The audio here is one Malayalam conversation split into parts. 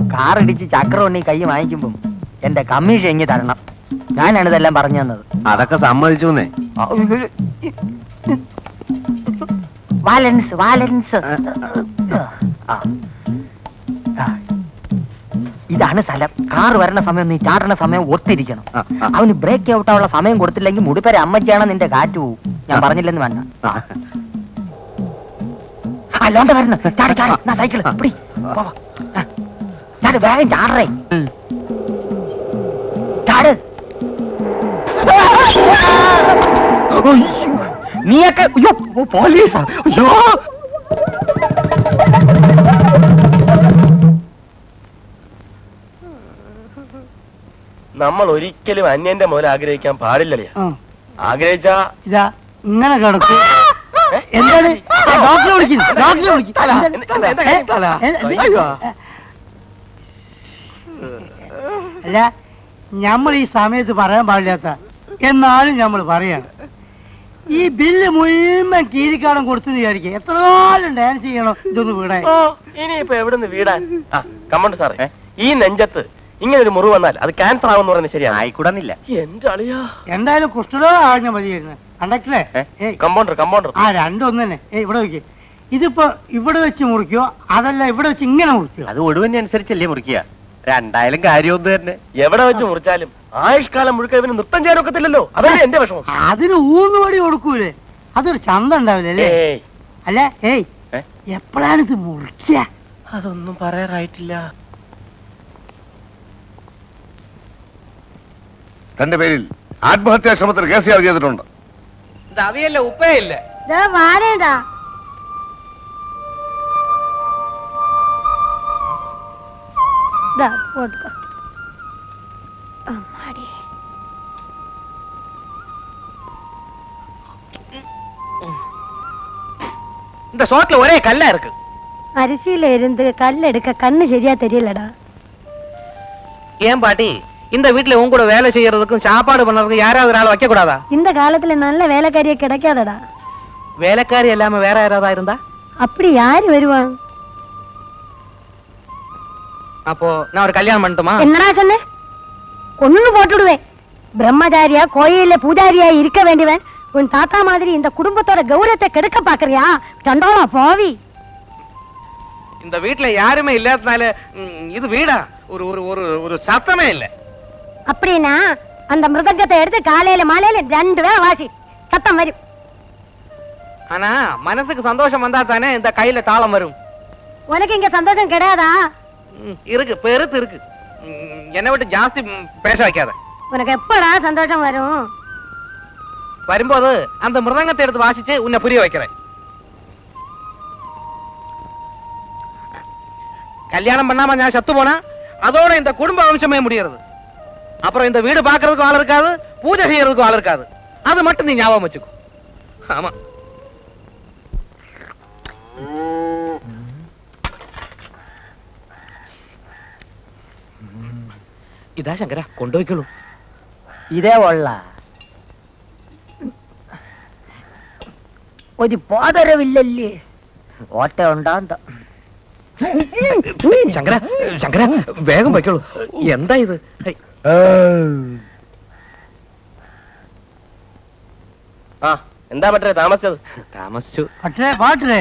കാർ ഇടിച്ച് ചക്രം ഉണ്ണി കൈ വാങ്ങിക്കുമ്പം എന്റെ കമ്മീഷൻ എങ്ങി തരണം ഞാനാണ് ഇതെല്ലാം പറഞ്ഞു തന്നത് അതൊക്കെ സമ്മതിച്ചു വാലൻസ് വാലൻസ് ആ. ആ. ഇതാണ് സ്ഥലം കാർ വരണ സമയം നീ ചാടണ സമയം ഒത്തിരിക്കണം അവന് ബ്രേക്ക് ഔട്ട് ആവുള്ള സമയം കൊടുത്തില്ലെങ്കിൽ മുടിപ്പേരെ അമ്മച്ചാണ് നിന്റെ കാറ്റ് പോവും ഞാൻ പറഞ്ഞില്ലെന്ന് വേണ്ട അല്ലാണ്ട് വരണം ചാട് ചാട് നാ സൈക്കിൾ പിടി പോ, പോ. ആ. ചാട് വേഗം ചാടറേ ചാട് അയ്യോ, നീയൊക്കെ അയ്യോ പോലീസാ അയ്യോ നമ്മൾ ഒരിക്കലും അന്യന്റെ മുതൽ ആഗ്രഹിക്കാൻ പാടില്ലല്ലേ ആഗ്രഹിച്ചാ ഇതാ ഇങ്ങനെ കിടക്കും എന്താണ് ആ, ഡോക്ടറെ വിളിക്കുന്നു ഡോക്ടറെ വിളിക്കുന്നു തല, എന്താ, എന്താ, ഏ? തല? ഏ, അയ്യോ. അല്ല നമ്മൾ ഈ സമയത്ത് പറയാൻ പാടില്ലാത്ത എന്നാലും നമ്മൾ പറയാണ് ഈ ബില്ല് മുഴുവൻ കീരിക്കാടം കൊടുത്തു വിചാരിക്കുക എത്ര നാളും ഡാൻസ് ചെയ്യണം ഇതൊന്ന് വീടാൻ ഓ ഇനിയിപ്പോ എവിടുന്ന് വീടാൻ ആ കമ്മണ്ട് സാറേ ഈ നെഞ്ചത്ത് ഇങ്ങനെ ഒരു മുറിവ് വന്നാൽ അത് ക്യാൻസർ ആവുമെന്ന് പറയുന്നത് ശരിയാണ് ആയിക്കൂടുന്നില്ല എന്റെ അളിയാ എന്തായാലും കുഷ്ഠരോഗം ആഞ്ഞ മതിയായിരുന്നു കണ്ടക്ടറെ ഏയ് കമ്പൗണ്ടർ കമ്പൗണ്ടർ ആ രണ്ടും ഒന്ന് തന്നെ ഏയ് ഇവിടെ വെക്ക് ഇതിപ്പോ ഇവിടെ വെച്ച് മുറിക്കോ അതല്ല ഇവിടെ വെച്ച് ഇങ്ങനെ മുറിക്കോ അത് ഒടുവിനെ അനുസരിച്ചല്ലേ മുറിക്കുക രണ്ടായാലും കാര്യം ഒന്ന് തന്നെ എവിടെ വെച്ച് മുറിച്ചാലും ആയുഷ്കാലം മുഴുക്ക ഇവന് നൃത്തം ചെയ്യാൻ ഒക്കത്തില്ലല്ലോ അതല്ലേ എന്റെ വിഷമം അതിന് ഊന്നുവടി കൊടുക്കൂലേ അതൊരു ചന്ത ഉണ്ടാവില്ല അല്ലേ ഏയ് അല്ല ഏയ് എപ്പോഴാണ് ഇത് മുറിക്കുക അതൊന്നും പറയാറായിട്ടില്ല തന്റെ പേരിൽ ആത്മഹത്യാ ശ്രമത്തിന് കേസ് ചാർജ് ചെയ്തിട്ടുണ്ട് അവിയല്ല ഉപ്പയില്ല വാരേതാ പോട്ടുക്കോ അമ്മാടി இந்த சோத்துல ஒரே கல்லா இருக்கு அரிசியில இருந்து கல் எடுக்க கண்ணு சரியா தெரியலடா ஏன் பாட்டி இந்த வீட்டுல உன் கூட வேலை செய்யறதுக்கும் சாப்பாடு பண்றதுக்கும் யாராவது ஒரு ஆள் வைக்க கூடாதா இந்த காலத்துல நல்ல வேலைக்காரியே கிடைக்காதடா வேலைக்காரி இல்லாம வேற யாராவது இருந்தா அப்படி யாரு வருவான் அப்போ நான் ஒரு கல்யாணம் பண்ணட்டுமா என்னடா சொன்ன கொன்னு போட்டுடுவேன் பிரம்மச்சாரியா கோயில்ல பூஜாரியா இருக்க வேண்டியவன் உன் தாத்தா மாதிரி இந்த குடும்பத்தோட கௌரவத்தை கெடுக்க பாக்குறியா சண்டோலா போவி இந்த வீட்டுல யாருமே இல்லாதனால ம், இது வீடா ஒரு ஒரு ஒரு ஒரு சத்தமே இல்ல அப்படின்னா அந்த மிருதங்கத்தை எடுத்து காலையில மாலையில ரெண்டு வேளை வாசி சத்தம் வரும் ஆனா மனசுக்கு சந்தோஷம் வந்தா தானே இந்த கையில தாளம் வரும் உனக்கு இங்க சந்தோஷம் கிடையாதா ம், இருக்கு பெருத்து இருக்கு ம், என்னை விட்டு ஜாஸ்தி ம், பேச வைக்காத உனக்கு எப்படா சந்தோஷம் வரும் வரும்போது அந்த மிருதங்கத்தை எடுத்து வாசிச்சு உன்னை புரிய வைக்கிறேன் கல்யாணம் பண்ணாம நான் சத்து போனா அதோட இந்த குடும்ப வம்சமே முடியறது அப்புறம் இந்த வீடு பாக்குறதுக்கும் ஆள் இருக்காது பூஜை செய்யறதுக்கும் ஆள் இருக்காது அது மட்டும் நீ ஞாபகம் வச்சுக்கோ ஆமா ഇതാ ശങ്കര കൊണ്ടുപോയിക്കോളൂ ഇതേ ഉള്ള ഒരു പോതരവില്ലല്ലേ ഓട്ട ഉണ്ടാന്ത ശങ്കര ശങ്കര വേഗം വയ്ക്കോളൂ എന്താ ഇത് ഹൈ. ആ എന്താ പറ്റേ താമസിച്ചത് താമസിച്ചു പട്ടേ പാട്ടേ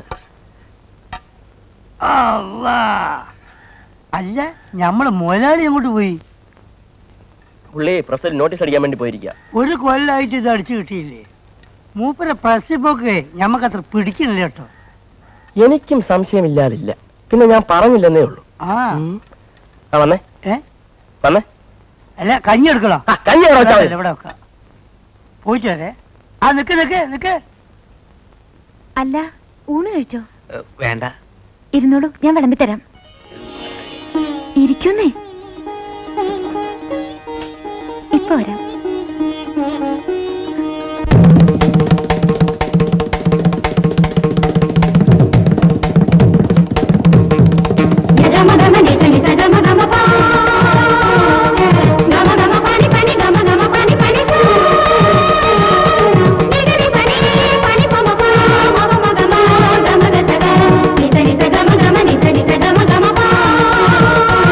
അല്ലാ. അല്ല ഞമ്മള് മുതലാളി അങ്ങോട്ട് പോയി പുള്ളി പ്രസിൽ നോട്ടീസ് അടിക്കാൻ വേണ്ടി പോയിരിക്കുക ഒരു കൊല്ലായിട്ട് ഇത് അടിച്ചു കിട്ടിയില്ലേ മൂപ്പര പ്രസിപ്പൊക്കെ ഞമ്മക്ക് അത്ര പിടിക്കുന്നില്ല കേട്ടോ എനിക്കും സംശയമില്ലാതില്ല പിന്നെ ഞാൻ പറഞ്ഞില്ലെന്നേ ഉള്ളൂ ആ ആ വന്നേ ഏ വന്നേ അല്ല കഞ്ഞി എടുക്കണം കഞ്ഞി ഇവിടെ വെച്ചാ മതി. ഇവിടെ വെക്കാം പോയിട്ട് വരെ ആ നിക്ക് നിക്ക് നിക്ക് അല്ല ഊണ് കഴിച്ചോ വേണ്ട ഇരുന്നോളൂ ഞാൻ വിളമ്പിത്തരാം ഇരിക്കുന്നേ ഇപ്പൊ വരാം గమ గమ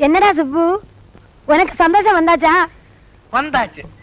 என்னடா சுப்பு உனக்கு சந்தோஷம் வந்தாச்சா வந்தாச்சு